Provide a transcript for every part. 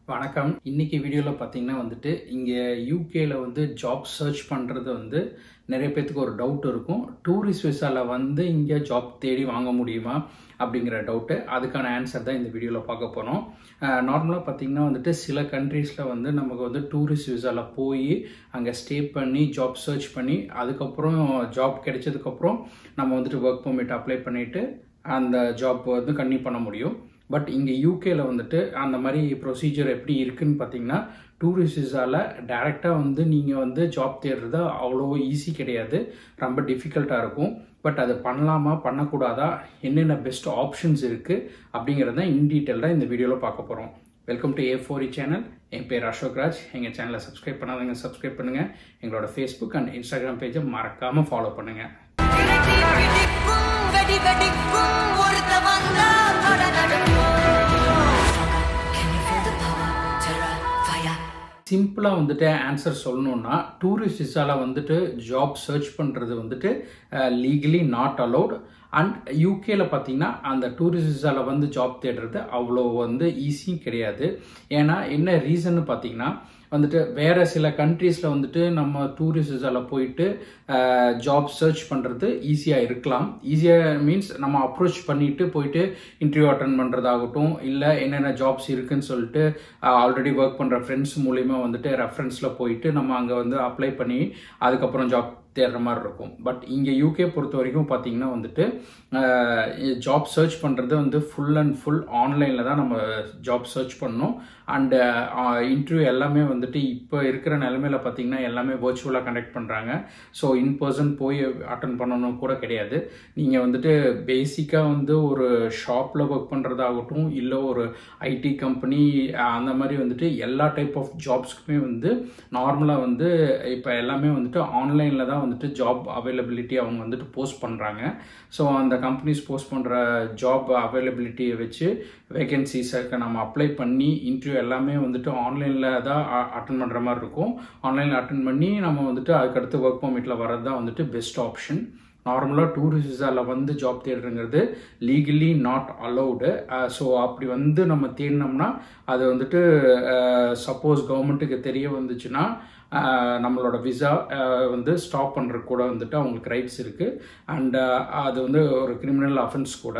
வணக்கம் இன்னைக்கு வீடியோவில் பார்த்தீங்கன்னா வந்துட்டு இங்கே யூகேல வந்து ஜாப் சர்ச் பண்ணுறது வந்து நிறைய பேர்த்துக்கு ஒரு டவுட் இருக்கும் டூரிஸ்ட் விசாவில் வந்து இங்கே ஜாப் தேடி வாங்க முடியுமா அப்படிங்கிற டவுட்டு அதுக்கான ஆன்சர் தான் இந்த வீடியோவில் பார்க்க போகிறோம் நார்மலாக பார்த்தீங்கன்னா வந்துட்டு சில கண்ட்ரீஸில் வந்து நமக்கு வந்து டூரிஸ்ட் விசாவில் போய் அங்கே ஸ்டே பண்ணி ஜாப் சர்ச் பண்ணி அதுக்கப்புறம் ஜாப் கிடைச்சதுக்கப்புறம் நம்ம வந்துட்டு ஒர்க் பர்மிட் அப்ளை பண்ணிவிட்டு அந்த ஜாப் வந்து கன்னியூ பண்ண முடியும் பட் இங்கே யூகேல வந்துட்டு அந்த மாதிரி ப்ரொசீஜர் எப்படி இருக்குன்னு பார்த்தீங்கன்னா டூரிஸ்ட் விசாவில் டைரெக்டாக வந்து நீங்கள் வந்து ஜாப் தேடுறது அவ்வளோ ஈஸி கிடையாது ரொம்ப டிஃபிகல்ட்டாக இருக்கும் பட் அது பண்ணலாமா பண்ணக்கூடாதா என்னென்ன பெஸ்ட் ஆப்ஷன்ஸ் இருக்குது அப்படிங்கிறத இன் டீட்டெயில்டாக இந்த வீடியோவில் பார்க்க போகிறோம் வெல்கம் டு ஏ ஃபோரி சேனல் என் பேர் அசோக் ராஜ் எங்கள் சேனலை சப்ஸ்கிரைப் பண்ணாதவங்க சப்ஸ்கிரைப் பண்ணுங்கள் எங்களோட ஃபேஸ்புக் அண்ட் இன்ஸ்டாகிராம் பேஜை மறக்காமல் ஃபாலோ பண்ணுங்கள் வெடி வெடிக்கும் வெடி வெடிக்கும் ஒருத்த வந்தா தொட நடக்கும் Can you feel the power? Terror, fire. சிம்பிளாக வந்துட்டு ஆன்சர் சொல்லணும்னா டூரிஸ்ட் விசாவில் வந்துட்டு ஜாப் சர்ச் பண்ணுறது வந்துட்டு லீகலி நாட் அலௌட் அண்ட் யூகேல பார்த்தீங்கன்னா அந்த டூரிஸ்ட் விசாவில் வந்து ஜாப் தேடுறது அவ்வளோ வந்து ஈஸியும் கிடையாது ஏன்னா என்ன ரீசன்னு பார்த்தீங்கன்னா வந்துட்டு வேற சில கண்ட்ரீஸில் வந்துட்டு நம்ம டூரிஸ்ட் விசாவில் போயிட்டு ஜாப் சர்ச் பண்ணுறது ஈஸியாக இருக்கலாம் ஈஸியாக மீன்ஸ் நம்ம அப்ரோச் பண்ணிட்டு போயிட்டு இன்டர்வியூ அட்டன் பண்ணுறதாகட்டும் இல்லை என்னென்ன ஜாப்ஸ் இருக்குன்னு சொல்லிட்டு ஆல்ரெடி ஒர்க் பண்ணுற ஃப்ரெண்ட்ஸ் மூலிமா வந்துட்டு ரெஃபரன்ஸில் போயிட்டு நம்ம அங்கே வந்து அப்ளை பண்ணி அதுக்கப்புறம் ஜாப் தேடுற மாதிரி இருக்கும் பட் இங்கே யூகே பொறுத்த வரைக்கும் பார்த்தீங்கன்னா வந்துட்டு ஜாப் சர்ச் பண்ணுறது வந்து ஃபுல் அண்ட் ஃபுல் ஆன்லைனில் தான் நம்ம ஜாப் சர்ச் பண்ணணும் அண்டு இன்டர்வியூ எல்லாமே வந்துட்டு இப்போ இருக்கிற நிலமையில பார்த்தீங்கன்னா எல்லாமே வர்ச்சுவலாக கண்டக்ட் பண்ணுறாங்க ஸோ இன் பர்சன் போய் அட்டன் பண்ணணும் கூட கிடையாது நீங்கள் வந்துட்டு பேசிக்காக வந்து ஒரு ஷாப்பில் ஒர்க் பண்ணுறதாகட்டும் இல்லை ஒரு ஐடி கம்பெனி அந்த மாதிரி வந்துட்டு எல்லா டைப் ஆஃப் ஜாப்ஸ்க்குமே வந்து நார்மலாக வந்து இப்போ எல்லாமே வந்துட்டு ஆன்லைனில் தான் வந்துட்டு ஜாப் அவைலபிலிட்டி அவங்க வந்துட்டு போஸ்ட் பண்ணுறாங்க ஸோ அந்த கம்பெனிஸ் போஸ்ட் பண்ணுற ஜாப் அவைலபிலிட்டியை வச்சு வேகன்சிஸுக்கு நம்ம அப்ளை பண்ணி இன்டர்வியூ எல்லாமே வந்துட்டு ஆன்லைனில் தான் அட்டன் பண்ணுற மாதிரி இருக்கும் ஆன்லைனில் அட்டன் பண்ணி நம்ம வந்துட்டு அதுக்கடுத்து ஒர்க் பர்மிட்டில் வர்றது தான் வந்துட்டு பெஸ்ட் ஆப்ஷன் நார்மலாக டூரிஸ்ட் விசாவில் வந்து ஜாப் தேடுறங்கிறது லீகலி நாட் அலௌடு ஸோ அப்படி வந்து நம்ம தேடினோம்னா அது வந்துட்டு சப்போஸ் கவர்மெண்ட்டுக்கு தெரிய வந்துச்சுன்னா நம்மளோட விசா வந்து ஸ்டாப் பண்ணுறதுக்கு கூட வந்துட்டு அவங்களுக்கு ரைட்ஸ் இருக்குது அண்ட் அது வந்து ஒரு கிரிமினல் அஃபென்ஸ் கூட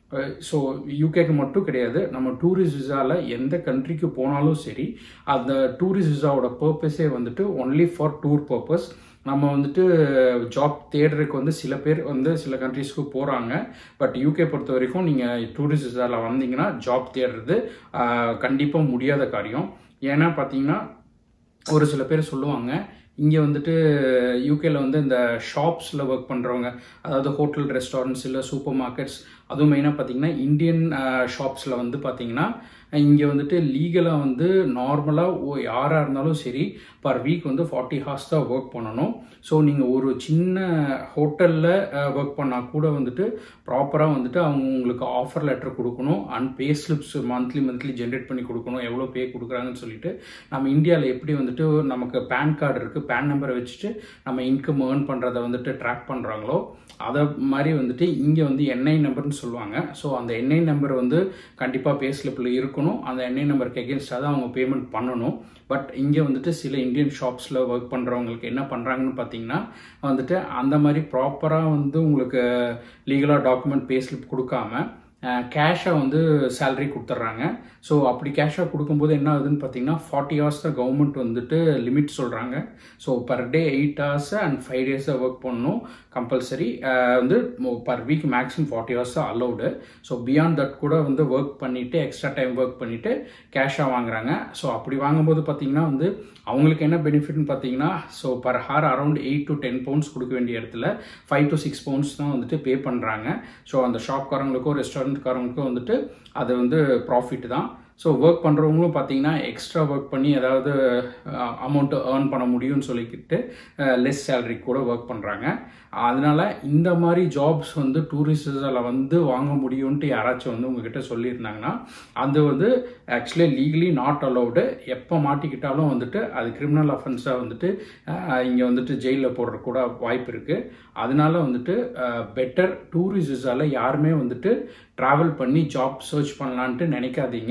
ஸோ யூகேக்கு மட்டும் கிடையாது நம்ம டூரிஸ்ட் விசாவில் எந்த கண்ட்ரிக்கு போனாலும் சரி அந்த டூரிஸ்ட் விசாவோட பர்பஸே வந்துட்டு ஒன்லி ஃபார் டூர் பர்பஸ் நம்ம வந்துட்டு ஜாப் தேடுறதுக்கு வந்து சில பேர் வந்து சில கண்ட்ரீஸ்க்கு போகிறாங்க பட் யூகே பொறுத்த வரைக்கும் நீங்கள் டூரிஸ்ட் விசாவில் வந்தீங்கன்னா ஜாப் தேடுறது கண்டிப்பாக முடியாத காரியம் ஏன்னா பார்த்தீங்கன்னா ஒரு சில பேர் சொல்லுவாங்க இங்கே வந்துட்டு யூகேல வந்து இந்த ஷாப்ஸில் ஒர்க் பண்ணுறவங்க அதாவது ஹோட்டல் ரெஸ்டாரண்ட்ஸ் இல்லை சூப்பர் மார்க்கெட்ஸ் அதுவும் மெயினாக பார்த்தீங்கன்னா இந்தியன் ஷாப்ஸில் வந்து பார்த்தீங்கன்னா இங்கே வந்துட்டு லீகலாக வந்து நார்மலாக யாராக இருந்தாலும் சரி பர் வீக் வந்து ஃபார்ட்டி ஹார்ஸ் தான் ஒர்க் பண்ணணும் ஸோ நீங்கள் ஒரு சின்ன ஹோட்டலில் ஒர்க் பண்ணால் கூட வந்துட்டு ப்ராப்பராக வந்துட்டு அவங்க உங்களுக்கு ஆஃபர் லெட்டர் கொடுக்கணும் and pay slips monthly monthly generate பண்ணி கொடுக்கணும் எவ்வளோ பே கொடுக்குறாங்கன்னு சொல்லிட்டு நம்ம இந்தியாவில் எப்படி வந்துட்டு நமக்கு பேன் கார்டு இருக்குது பேன் நம்பரை வச்சுட்டு நம்ம இன்கம் ஏர்ன் பண்ணுறதை வந்துட்டு ட்ராக் பண்ணுறாங்களோ அதை மாதிரி வந்துட்டு இங்கே வந்து என்ஐ நம்பர்னு சொல்லுவாங்க ஸோ அந்த என்ஐ நம்பர் வந்து கண்டிப்பாக பே ஸ்லிப்பில் இருக்கணும் அந்த என்ஐ நம்பருக்கு எகேன்ஸ்டாக தான் அவங்க பேமெண்ட் பண்ணணும் பட் இங்கே வந்துட்டு சில இந்தியன் ஷாப்ஸில் ஒர்க் பண்ணுறவங்களுக்கு என்ன பண்ணுறாங்கன்னு பார்த்தீங்கன்னா வந்துட்டு அந்த மாதிரி ப்ராப்பராக வந்து உங்களுக்கு லீகலாக டாக்குமெண்ட் பே ஸ்லிப் கொடுக்காம கேஷாக வந்து சேலரி கொடுத்துட்றாங்க ஸோ அப்படி கேஷாக கொடுக்கும்போது என்ன ஆகுதுன்னு பார்த்தீங்கன்னா ஃபார்ட்டி ஹவர்ஸ் தான் கவர்மெண்ட் வந்துட்டு லிமிட் சொல்கிறாங்க so per day eight hours and five டேஸாக ஒர்க் பண்ணணும் கம்பல்சரி வந்து per week maximum forty hours தான் அலௌடு ஸோ பியாண்ட் தட் கூட வந்து ஒர்க் பண்ணிவிட்டு எக்ஸ்ட்ரா டைம் ஒர்க் பண்ணிவிட்டு கேஷாக வாங்குறாங்க ஸோ அப்படி வாங்கும்போது பார்த்தீங்கன்னா வந்து அவங்களுக்கு என்ன பெனிஃபிட்னு பார்த்தீங்கன்னா so per hour around eight to ten pounds கொடுக்க வேண்டிய இடத்துல ஃபைவ் டு சிக்ஸ் பவுண்ட்ஸ் தான் வந்துட்டு பே பண்ணுறாங்க ஸோ அந்த ஷாப்காரங்களுக்கோ ரெஸ்டாரண்ட்காரங்களுக்கோ வந்துட்டு அது வந்து ப்ராஃபிட் தான் ஸோ ஒர்க் பண்ணுறவங்களும் பார்த்தீங்கன்னா எக்ஸ்ட்ரா ஒர்க் பண்ணி ஏதாவது அமௌண்ட்டு ஏர்ன் பண்ண முடியும்னு சொல்லிக்கிட்டு லெஸ் சேலரி கூட ஒர்க் பண்ணுறாங்க அதனால இந்த மாதிரி ஜாப்ஸ் வந்து டூரிஸ்டில் வந்து வாங்க முடியும்ன்ட்டு யாராச்சும் வந்து உங்ககிட்ட சொல்லியிருந்தாங்கன்னா அது வந்து ஆக்சுவலி லீகலி நாட் அலௌடு எப்போ மாட்டிக்கிட்டாலும் வந்துட்டு அது கிரிமினல் அஃபென்ஸாக வந்துட்டு இங்கே வந்துட்டு ஜெயிலில் போடுற கூட வாய்ப்பு இருக்குது அதனால வந்துட்டு பெட்டர் டூரிஸ்டால யாருமே வந்துட்டு ட்ராவல் பண்ணி ஜாப் சர்ச் பண்ணலான்ட்டு நினைக்காதீங்க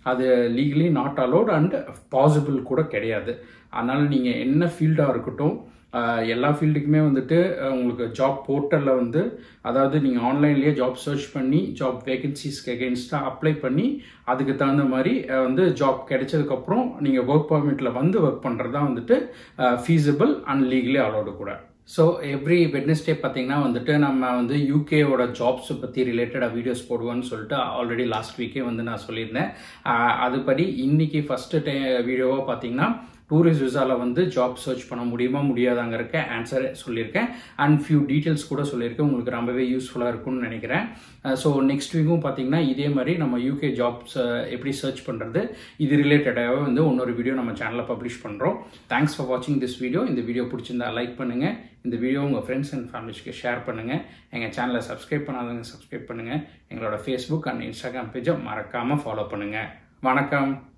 அது legally not allowed and possible கூட கிடையாது அதனால் நீங்கள் என்ன ஃபீல்டாக இருக்கட்டும் ஆஹ் எல்லா ஃபீல்டுக்குமே வந்துட்டு அஹ் உங்களுக்கு ஜாப் போர்ட்டலில் வந்து அதாவது நீங்கள் ஆன்லைன்லேயே ஜாப் சர்ச் பண்ணி ஜாப் வேகன்சிஸ்க்கு எகென்ஸ்டாக அப்ளை பண்ணி அதுக்கு தகுந்த மாதிரி அஹ் வந்து ஜாப் கிடைச்சதுக்கப்புறம் நீங்கள் ஒர்க் பர்மிட்டில் வந்து ஒர்க் பண்ணுறது தான் வந்துட்டு ஃபீஸிபிள் அண்ட் லீகலி அலோடு கூட ஸோ எவ்ரி வெட்னஸ்டே பார்த்தீங்கன்னா வந்துட்டு நம்ம வந்து யூகேவோட ஜாப்ஸை பற்றி ரிலேட்டடாக வீடியோஸ் போடுவோன்னு சொல்லிட்டு ஆல்ரெடி லாஸ்ட் வீக்கே வந்து நான் சொல்லியிருந்தேன் ஆஹ் அதுபடி இன்னைக்கு ஃபஸ்ட்டு டே வீடியோவாக பார்த்தீங்கன்னா டூரிஸ்ட் விசாவில் வந்து ஜாப் சர்ச் பண்ண முடியுமா முடியாதாங்கிறக்க ஆன்சர் சொல்லியிருக்கேன் அண்ட் ஃபியூ டீட்டெயில்ஸ் கூட சொல்லியிருக்கேன் உங்களுக்கு ரொம்பவே யூஸ்ஃபுல்லாக இருக்கும்னு நினைக்கிறேன் ஸோ நெக்ஸ்ட் வீக்கும் பார்த்தீங்கன்னா இதே மாதிரி நம்ம யூகே ஜாப்ஸ் எப்படி சர்ச் பண்ணுறது இது ரிலேட்டடாகவே வந்து இன்னொரு வீடியோ நம்ம சேனலில் பப்ளிஷ் பண்ணுறோம் தேங்க்ஸ் ஃபார் வாட்சிங் திஸ் வீடியோ இந்த வீடியோ பிடிச்சிருந்தா லைக் பண்ணுங்கள் இந்த வீடியோ உங்கள் ஃப்ரெண்ட்ஸ் அண்ட் ஃபேமிலிஸ்க்கு ஷேர் பண்ணுங்கள் எங்கள் சேனலை சப்ஸ்கிரைப் பண்ணாதவங்க சப்ஸ்கிரைப் பண்ணுங்கள் எங்களோட ஃபேஸ்புக் அண்ட் இன்ஸ்டாகிராம் பேஜை மறக்காமல் ஃபாலோ பண்ணுங்கள் வணக்கம்